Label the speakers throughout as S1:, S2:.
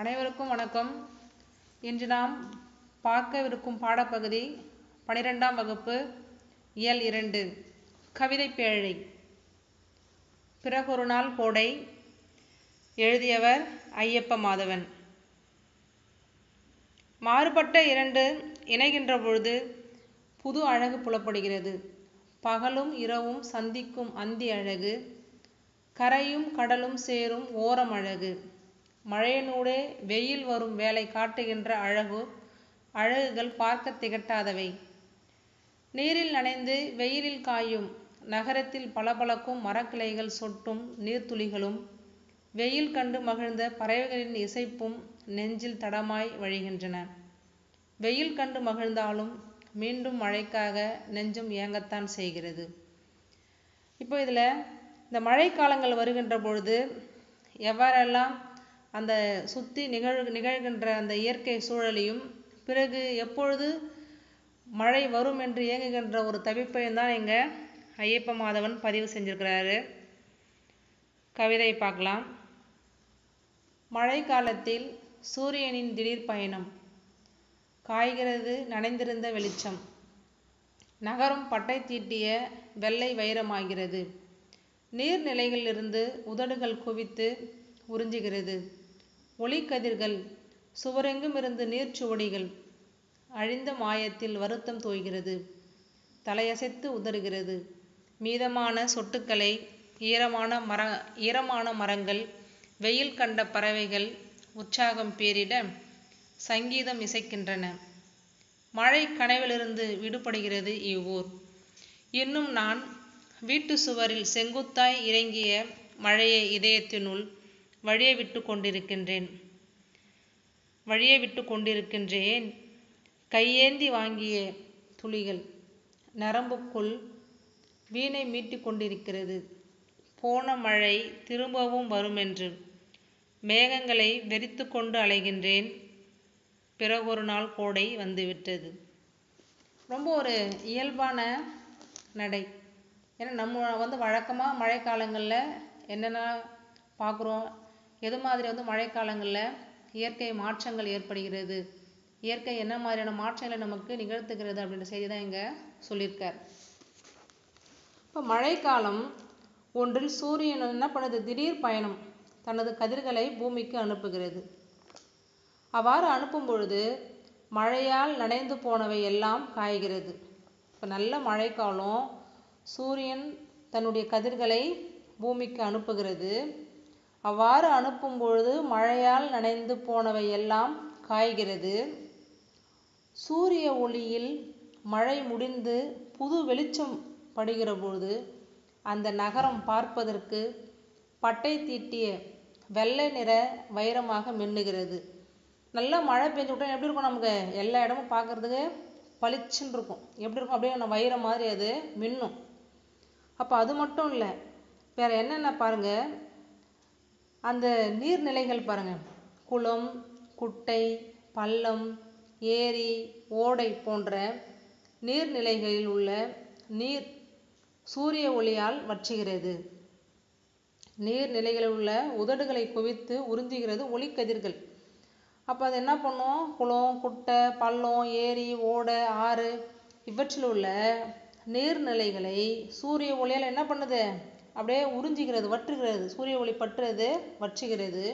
S1: அனைவருக்கும் வணக்கம் இன்று நாம் பார்க்கவிருக்கும் பாடப்பகுதி பனிரெண்டாம் வகுப்பு இயல் இரண்டு கவிதை பேழை பிறகொரு நாள் கோடை எழுதியவர் ஐயப்ப மாதவன் மாறுபட்ட இரண்டு இணைகின்ற பொழுது புது அழகு புலப்படுகிறது பகலும் இரவும் சந்திக்கும் அந்தி அழகு கரையும் கடலும் சேரும் ஓரம் அழகு மழையினூடே வெயில் வரும் வேலை காட்டுகின்ற அழகு அழகுகள் பார்க்க திகட்டாதவை நீரில் நனைந்து வெயிலில் காயும் நகரத்தில் பளபளக்கும் மரக்கிளைகள் சொட்டும் நீர்த்துளிகளும் வெயில் கண்டு மகிழ்ந்த பறவைகளின் இசைப்பும் நெஞ்சில் தடமாய் வழிகின்றன வெயில் கண்டு மகிழ்ந்தாலும் மீண்டும் மழைக்காக நெஞ்சம் ஏங்கத்தான் செய்கிறது இப்போ இதில் இந்த மழைக்காலங்கள் வருகின்ற பொழுது எவ்வாறெல்லாம் அந்த சுற்றி நிகழ் நிகழ்கின்ற அந்த இயற்கை சூழலையும் பிறகு எப்பொழுது மழை வரும் என்று இயங்குகின்ற ஒரு தவிப்பையும் தான் இங்கே ஐயப்ப மாதவன் பதிவு செஞ்சிருக்கிறாரு கவிதை பார்க்கலாம் மழை காலத்தில் சூரியனின் திடீர் பயணம் காய்கிறது நனைந்திருந்த வெளிச்சம் நகரம் பட்டை தீட்டிய வெள்ளை வைரமாகிறது நீர்நிலைகளிலிருந்து உதடுகள் குவித்து உறிஞ்சுகிறது ஒளிக்கதிர்கள் சுவரெங்கும் இருந்து நீர்ச்சுவடிகள் அழிந்த மாயத்தில் வருத்தம் தோய்கிறது தலையசைத்து உதறுகிறது மீதமான சொட்டுக்களை ஈரமான மர ஈரமான மரங்கள் வெயில் கண்ட பறவைகள் உற்சாகம் பேரிட சங்கீதம் இசைக்கின்றன மழை கனவிலிருந்து விடுபடுகிறது இவ்வூர் இன்னும் நான் வீட்டு சுவரில் செங்குத்தாய் இறங்கிய மழையை இதயத்தினுள் வழிய விட்டு கொண்டிருக்கின்றேன் வழிய விட்டு கொண்டிருக்கின்றேன் கையேந்தி வாங்கிய துளிகள் நரம்புக்குள் வீணை மீட்டி கொண்டிருக்கிறது போன மழை திரும்பவும் வருமென்று மேகங்களை வெறித்து கொண்டு அலைகின்றேன் பிறகொரு நாள் கோடை வந்துவிட்டது ரொம்ப ஒரு இயல்பான நடை ஏன்னா நம்ம வந்து வழக்கமாக மழைக்காலங்களில் என்னென்ன பார்க்குறோம் எது மாதிரி வந்து மழைக்காலங்களில் இயற்கை மாற்றங்கள் ஏற்படுகிறது இயற்கை என்ன மாதிரியான மாற்றங்களை நமக்கு நிகழ்த்துகிறது அப்படின்ற செய்தி தான் இங்கே சொல்லியிருக்கார் இப்போ மழைக்காலம் ஒன்றில் சூரியன் என்ன பண்ணுது திடீர் பயணம் தனது கதிர்களை பூமிக்கு அனுப்புகிறது அவ்வாறு அனுப்பும் பொழுது மழையால் நனைந்து போனவை எல்லாம் காய்கிறது இப்போ நல்ல மழைக்காலம் சூரியன் தன்னுடைய கதிர்களை பூமிக்கு அனுப்புகிறது அவ்வாறு அனுப்பும் பொழுது மழையால் நனைந்து போனவை எல்லாம் காய்கிறது சூரிய ஒளியில் மழை முடிந்து புது வெளிச்சம் படுகிற பொழுது அந்த நகரம் பார்ப்பதற்கு பட்டை தீட்டிய வெள்ளை நிற வைரமாக மின்னுகிறது நல்லா மழை பெஞ்சு விட்டா எப்படி இருக்கும் நமக்கு எல்லா இடமும் பார்க்குறதுக்கு பளிச்சுன்னு இருக்கும் எப்படி இருக்கும் அப்படியே நம்ம வைரம் மாதிரி அது மின்னும் அப்போ அது மட்டும் இல்லை வேறு என்னென்ன பாருங்கள் அந்த நீர்நிலைகள் பாருங்கள் குளம் குட்டை பள்ளம் ஏரி ஓடை போன்ற நீர்நிலைகளில் உள்ள நீர் சூரிய ஒளியால் வற்றுகிறது நீர்நிலைகளில் உள்ள உதடுகளை குவித்து உறிஞ்சுகிறது ஒளிக்கதிர்கள் அப்போ அது என்ன பண்ணும் குளம் குட்டை பள்ளம் ஏரி ஓடை ஆறு இவற்றில் உள்ள நீர்நிலைகளை சூரிய ஒளியால் என்ன பண்ணுது அப்படியே உறிஞ்சுகிறது வற்றுகிறது சூரிய ஒளி பற்றுறது வற்றுகிறது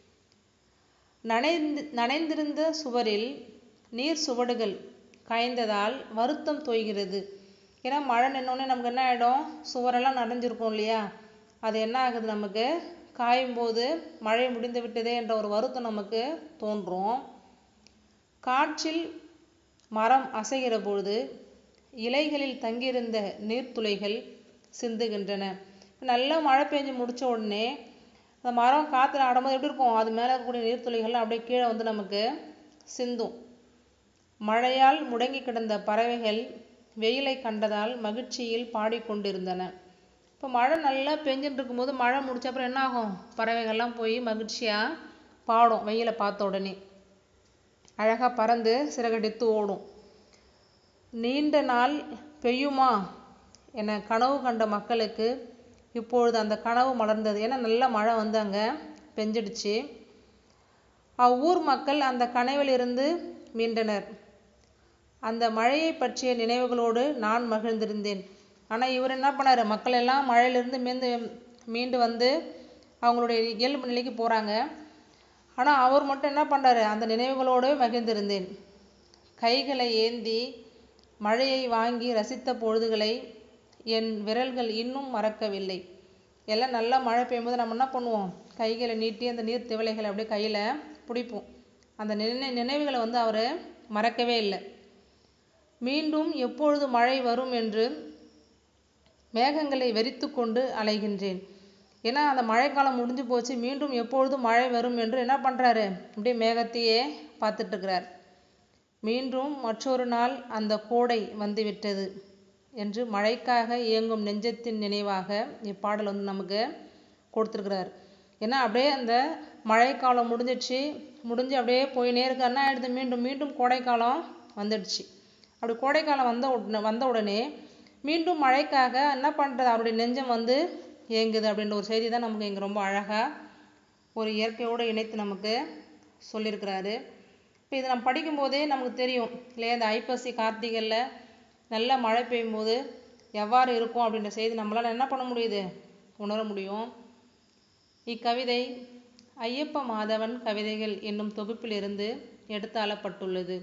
S1: நனைந்து நனைந்திருந்த சுவரில் நீர் சுவடுகள் காய்ந்ததால் வருத்தம் தோய்கிறது ஏன்னா மழை நின்னோடனே நமக்கு என்ன ஆகிடும் சுவரெல்லாம் நனைஞ்சிருக்கும் இல்லையா அது என்ன ஆகுது நமக்கு காயும் போது மழை முடிந்து விட்டதே என்ற ஒரு வருத்தம் நமக்கு தோன்றும் காற்றில் மரம் அசைகிற பொழுது இலைகளில் தங்கியிருந்த நீர்த்துளைகள் சிந்துகின்றன நல்லா மழை பெஞ்சு முடித்த உடனே அந்த மரம் காற்றுல ஆடும்போது எப்படி இருக்கும் அது மேலே இருக்கக்கூடிய நீர்த்துளிகள் அப்படியே கீழே வந்து நமக்கு சிந்தும் மழையால் முடங்கி கிடந்த பறவைகள் வெயிலை கண்டதால் மகிழ்ச்சியில் பாடிக்கொண்டிருந்தன இப்போ மழை நல்லா பெஞ்சுட்டு இருக்கும்போது மழை முடிச்ச அப்புறம் என்ன ஆகும் பறவைகள்லாம் போய் மகிழ்ச்சியாக பாடும் வெயிலை பார்த்த உடனே அழகாக பறந்து சிறகடித்து ஓடும் நீண்ட நாள் பெய்யுமா என கனவு கண்ட மக்களுக்கு இப்பொழுது அந்த கனவு மலர்ந்தது ஏன்னா நல்ல மழை வந்து அங்கே பெஞ்சிடுச்சு அவ்வூர் மக்கள் அந்த கனவிலிருந்து மீண்டனர் அந்த மழையை பற்றிய நினைவுகளோடு நான் மகிழ்ந்திருந்தேன் ஆனால் இவர் என்ன பண்ணார் மக்கள் எல்லாம் மழையிலிருந்து மீண்டு மீண்டு வந்து அவங்களுடைய இயல்பு நிலைக்கு போகிறாங்க ஆனால் அவர் மட்டும் என்ன பண்ணுறாரு அந்த நினைவுகளோடு மகிழ்ந்திருந்தேன் கைகளை ஏந்தி மழையை வாங்கி ரசித்த பொழுதுகளை என் விரல்கள் இன்னும் மறக்கவில்லை எல்லாம் நல்லா மழை பெய்யும்போது நம்ம என்ன பண்ணுவோம் கைகளை நீட்டி அந்த நீர் திவலைகளை அப்படியே கையில் பிடிப்போம் அந்த நினை நினைவுகளை வந்து அவர் மறக்கவே இல்லை மீண்டும் எப்பொழுது மழை வரும் என்று மேகங்களை வெறித்து கொண்டு அலைகின்றேன் ஏன்னா அந்த மழைக்காலம் முடிஞ்சு போச்சு மீண்டும் எப்பொழுது மழை வரும் என்று என்ன பண்ணுறாரு அப்படியே மேகத்தையே பார்த்துட்டு இருக்கிறார் மீண்டும் மற்றொரு நாள் அந்த கோடை வந்துவிட்டது என்று மழைக்காக இயங்கும் நெஞ்சத்தின் நினைவாக இப்பாடல் வந்து நமக்கு கொடுத்துருக்கிறார் ஏன்னா அப்படியே அந்த மழைக்காலம் முடிஞ்சிடுச்சு முடிஞ்சு அப்படியே போயினே இருக்கு என்ன ஆயிடுது மீண்டும் மீண்டும் கோடைக்காலம் வந்துடுச்சு அப்படி கோடைக்காலம் வந்த உடனே வந்த உடனே மீண்டும் மழைக்காக என்ன பண்ணுறது அவருடைய நெஞ்சம் வந்து ஏங்குது அப்படின்ற ஒரு செய்தி தான் நமக்கு இங்கே ரொம்ப அழகாக ஒரு இயற்கையோடு இணைத்து நமக்கு சொல்லியிருக்கிறாரு இப்போ இதை நம்ம படிக்கும்போதே நமக்கு தெரியும் இல்லையா இந்த ஐப்பசி கார்த்திகையில் நல்ல மழை பெய்யும் போது எவ்வாறு இருக்கும் அப்படின்ற செய்தி நம்மளால் என்ன பண்ண முடியுது உணர முடியும் இக்கவிதை ஐயப்ப மாதவன் கவிதைகள் என்னும் தொகுப்பிலிருந்து எடுத்தாளப்பட்டுள்ளது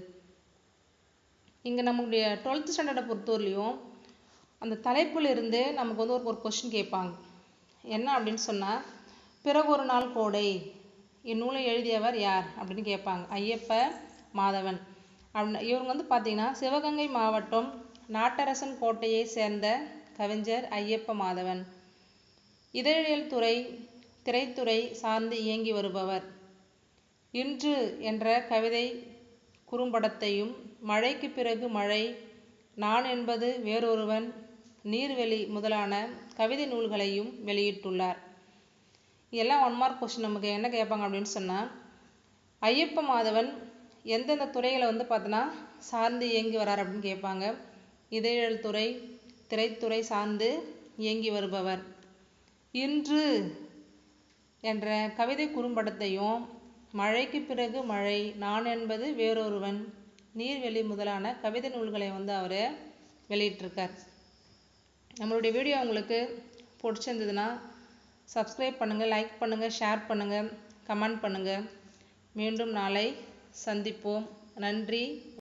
S1: இங்கே நம்மளுடைய டுவெல்த் ஸ்டாண்டர்டை பொறுத்தவரையிலையும் அந்த தலைப்புல இருந்து நமக்கு வந்து ஒரு ஒரு கொஸ்டின் கேட்பாங்க என்ன அப்படின்னு சொன்னால் பிறகு ஒரு நாள் கோடை இந்நூலை எழுதியவர் யார் அப்படின்னு கேட்பாங்க ஐயப்ப மாதவன் அப்படின்னு இவங்க வந்து பார்த்தீங்கன்னா சிவகங்கை மாவட்டம் நாட்டரசன் கோட்டையை சேர்ந்த கவிஞர் ஐயப்ப மாதவன் இதழியல் துறை திரைத்துறை சார்ந்து இயங்கி வருபவர் இன்று என்ற கவிதை குறும்படத்தையும் மழைக்கு பிறகு மழை நான் என்பது வேறொருவன் நீர்வெளி முதலான கவிதை நூல்களையும் வெளியிட்டுள்ளார் இதெல்லாம் ஒன் மார்க் கொஸ்டின் நமக்கு என்ன கேட்பாங்க அப்படின்னு சொன்னால் ஐயப்ப மாதவன் எந்தெந்த துறைகளை வந்து பார்த்தோன்னா சார்ந்து இயங்கி வரார் அப்படின்னு கேட்பாங்க இதழியல் துறை திரைத்துறை சார்ந்து இயங்கி வருபவர் இன்று என்ற கவிதை குறும்படத்தையும் மழைக்கு பிறகு மழை நான் என்பது வேறொருவன் நீர்வெளி முதலான கவிதை நூல்களை வந்து அவர் வெளியிட்டிருக்கார் நம்மளுடைய வீடியோ உங்களுக்கு பிடிச்சிருந்ததுன்னா சப்ஸ்கிரைப் பண்ணுங்கள் லைக் பண்ணுங்கள் ஷேர் பண்ணுங்கள் கமெண்ட் பண்ணுங்கள் மீண்டும் நாளை சந்திப்போம் நன்றி